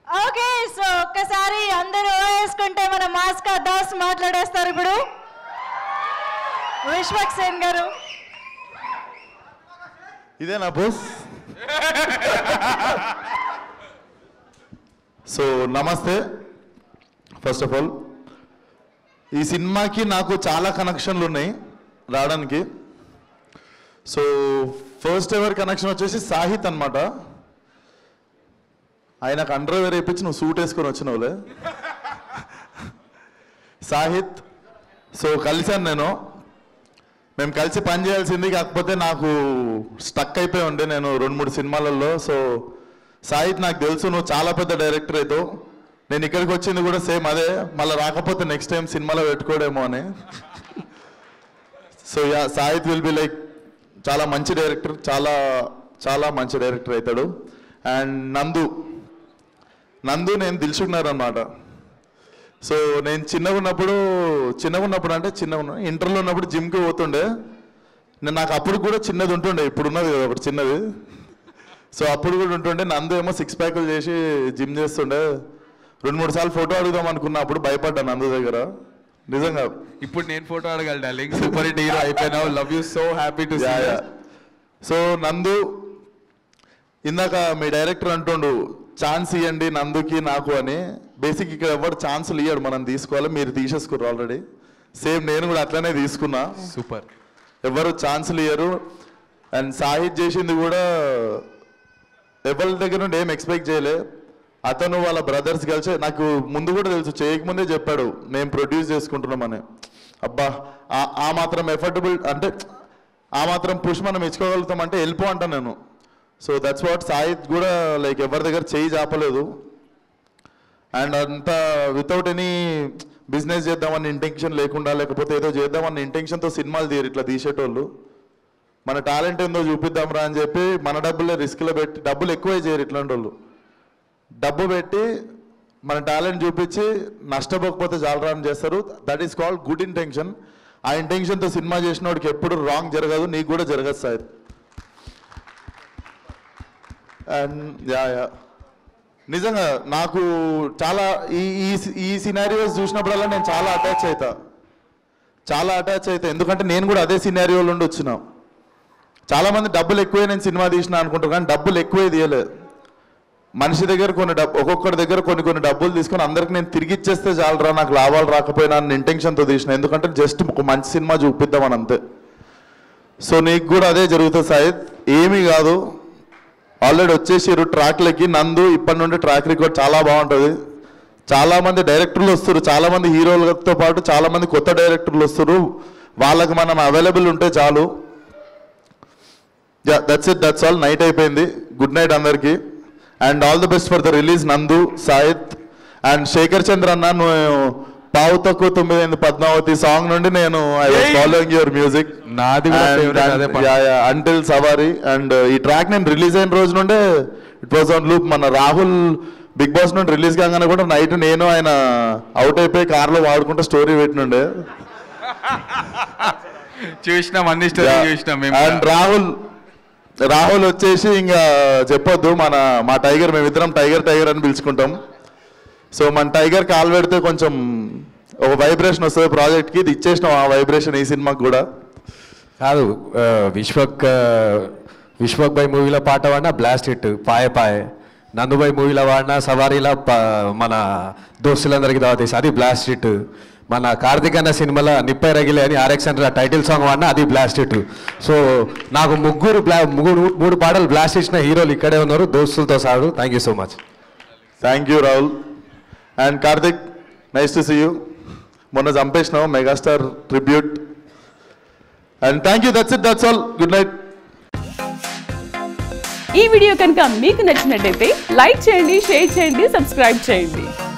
Okay so ఒక్కసారి అందరూ వేసుకుంటే మన మాస్కా దాస్ మాట్లాడేస్తారు ఇప్పుడు విశ్వక్ సేన్ గారు ఇదేనా బోస్ సో నమస్తే ఫస్ట్ ఆఫ్ ఆల్ ఈ సినిమాకి నాకు చాలా కనెక్షన్లు ఉన్నాయి రావడానికి సో ఫస్ట్ ఎవర్ కనెక్షన్ వచ్చేసి సాహిత్ అన్నమాట ఆయనకు అండర్వేర్ వేయించి నువ్వు సూట్ వేసుకొని వచ్చినావులే సాహిత్ సో కలిశాను నేను మేము కలిసి పని చేయాల్సింది కాకపోతే నాకు స్టక్ అయిపోయి ఉండే నేను రెండు మూడు సినిమాలలో సో సాహిత్ నాకు తెలుసు నువ్వు చాలా పెద్ద డైరెక్టర్ అవుతావు నేను ఇక్కడికి వచ్చింది కూడా సేమ్ అదే మళ్ళీ రాకపోతే నెక్స్ట్ టైం సినిమాలో పెట్టుకోడేమో అని so yeah Sahit will be like చాలా మంచి డైరెక్టర్ చాలా చాలా మంచి డైరెక్టర్ అవుతాడు అండ్ నందు నందు నేను దిల్చుకున్నారు అనమాట సో నేను చిన్నగా ఉన్నప్పుడు చిన్నగా ఉన్నప్పుడు అంటే చిన్నగా ఉన్న ఇంటర్లో ఉన్నప్పుడు జిమ్కి పోతుండే నేను నాకు అప్పుడు కూడా చిన్నది ఉంటుండే ఇప్పుడు ఉన్నది కదా ఒకటి చిన్నది సో అప్పుడు కూడా ఉంటుండే నందు ఏమో సిక్స్ ప్యాకులు చేసి జిమ్ చేస్తుండే రెండు మూడు సార్లు ఫోటో అడుగుదాం అనుకున్నా అప్పుడు భయపడ్డా నందు దగ్గర నిజంగా ఇప్పుడు నేను ఫోటో అడగాలి డార్లింగ్ సూపర్ హిట్ హీరో అయిపోయినావు love you so happy to yeah, yeah. So Nandu ఇందాక మీ డైరెక్టర్ అంటుండు ఛాన్స్ ఇవ్వండి నందుకి నాకు అని బేసిక్ ఇక్కడ ఎవరు ఛాన్సులు ఇయ్యాడు మనం తీసుకోవాలి మీరు తీసేసుకున్నారు ఆల్రెడీ సేమ్ నేను కూడా అట్లనే తీసుకున్నా సూపర్ ఎవరు ఛాన్సులు ఇయ్యరు అండ్ సాహిత్ చేసింది కూడా ఎవరి దగ్గర నుండి ఏం ఎక్స్పెక్ట్ చేయలే అతను వాళ్ళ బ్రదర్స్ కలిసి నాకు ముందు కూడా తెలుసు చేయకముందే చెప్పాడు మేము ప్రొడ్యూస్ చేసుకుంటున్నామని అబ్బా ఆ- ఆ మాత్రం ఎఫర్టబుల్ అంటే ఆ మాత్రం పుష్ మనం ఇచ్చుకోగలుగుతాం అంటే వెళ్ళిపో అంటాను నేను సో దట్స్ వాట్ సాహిత్ కూడా లైక్ ఎవరి దగ్గర చేయి చాపలేదు అండ్ అంతా వితౌట్ ఎనీ బిజినెస్ చేద్దామని ఇంటెన్షన్ లేకుండా లేకపోతే ఏదో చేద్దామన్న ఇంటెన్షన్తో సినిమాలు తీయరు ఇట్లా తీసేటోళ్ళు మన టాలెంట్ ఏందో చూపిద్దాంరా అని చెప్పి మన డబ్బులే రిస్క్లో పెట్టి డబ్బులు ఎక్కువే చేయరు ఇట్లాంటి వాళ్ళు డబ్బు పెట్టి మన టాలెంట్ చూపించి నష్టపోకపోతే జాలరా అని చేస్తారు that is called good intention ఆ ఇంటెన్షన్తో సినిమా చేసిన వాడికి ఎప్పుడు రాంగ్ జరగదు నీకు కూడా జరగదు సార్ అండ్ యా యా నిజంగా నాకు చాలా ఈ ఈ ఈ సినారియోస్ చూసినప్పుడల్లా నేను చాలా అటాచ్ అవుతా చాలా అటాచ్ అవుతా ఎందుకంటే నేను కూడా అదే సినారియోలో నుండి వచ్చిన చాలా మంది డబ్బులు ఎక్కువే నేను సినిమా తీసిన అనుకుంటారు కానీ డబ్బులు ఎక్కువే తీయలేదు మనిషి దగ్గర కొన్ని డబ్బు ఒక్కొక్కరి దగ్గర కొన్ని కొన్ని డబ్బులు తీసుకొని అందరికి నేను తిరిగి ఇచ్చేస్తే చాలరా నాకు లాభాలు రాకపోయినా అని ఇంటెన్షన్తో తీసిన ఎందుకంటే జస్ట్ ఒక మంచి సినిమా చూపిద్దామని అంతే సో నీకు కూడా అదే జరుగుతుంది సాయిత్ ఏమీ కాదు ఆల్రెడీ వచ్చేసారు ట్రాక్లకి నందు ఇప్పటి నుండి ట్రాక్ రికార్డ్ చాలా బాగుంటుంది చాలా మంది డైరెక్టర్లు వస్తారు చాలా మంది హీరోలతో పాటు చాలా మంది కొత్త డైరెక్టర్లు వస్తారు వాళ్ళకి మనం అవైలబుల్ ఉంటే చాలు that's it that's all night అయిపోయింది గుడ్ నైట్ అందరికి and all the best for the release Nandu Sahit and Shekhar చంద్ర అన్న నువ్వు పావు తక్కువ తొమ్మిది ఎనిమిది పద్మావతి సాంగ్ నుండి నేను I was following your music నాది కూడా favorite అదే పాట. అంటిల్ సవారి అండ్ ఈ ట్రాక్ నేను రిలీజ్ అయిన రోజు నుండే ఇట్ వాజ్ ఆన్ లూప్ మన రాహుల్ బిగ్ బాస్ నుండి రిలీజ్ కాగానే కూడా నైట్ నేను ఆయన అవుట్ అయిపోయి కార్లో వాడుకుంటూ స్టోరీ పెట్టినుండే చూసినాం అన్ని స్టోరీ చూసినాం మేము అండ్ రాహుల్ రాహుల్ వచ్చేసి ఇంకా చెప్పొద్దు మన మా టైగర్ మేమిద్దరం టైగర్ టైగర్ అని పిలుచుకుంటాం సో మన టైగర్ కాల్ పెడితే కొంచెం ఒక వైబ్రేషన్ వస్తుంది ప్రాజెక్ట్కి ఇది ఇచ్చేసినాం ఆ వైబ్రేషన్ ఈ సినిమాకి కూడా కాదు ఆ, విశ్వక్ ఆ, విశ్వక్ బై మూవీలో పాట వాడినా బ్లాస్ట్ హిట్ పాయ పాయ నందుబాయ్ మూవీలో వాడినా సవారీలో ప- మన దోస్తులందరికీ దావతీసి అది బ్లాస్ట్ హిట్ మన కార్తిక్ అన్న సినిమాలో నిప్పై రగిలే అని ఆర్ఎక్స్ హండ్రెడ్ ఆ టైటిల్ సాంగ్ వాడినా అది బ్లాస్ట్ హిట్ సో నాకు ముగ్గురు బ్లా ముగ్గురు మూడు పాటలు బ్లాస్ట్ ఇచ్చిన హీరోలు ఇక్కడే ఉన్నారు దోస్తులతో సాగు thank you so much thank you Rahul and Karthik nice to see you మొన్న చంపేసినావు megastar tribute and thank you that's it that's all good night ఈ వీడియో కనుక మీకు నచ్చినట్టయితే లైక్ చేయండి షేర్ చేయండి సబ్స్క్రైబ్ చేయండి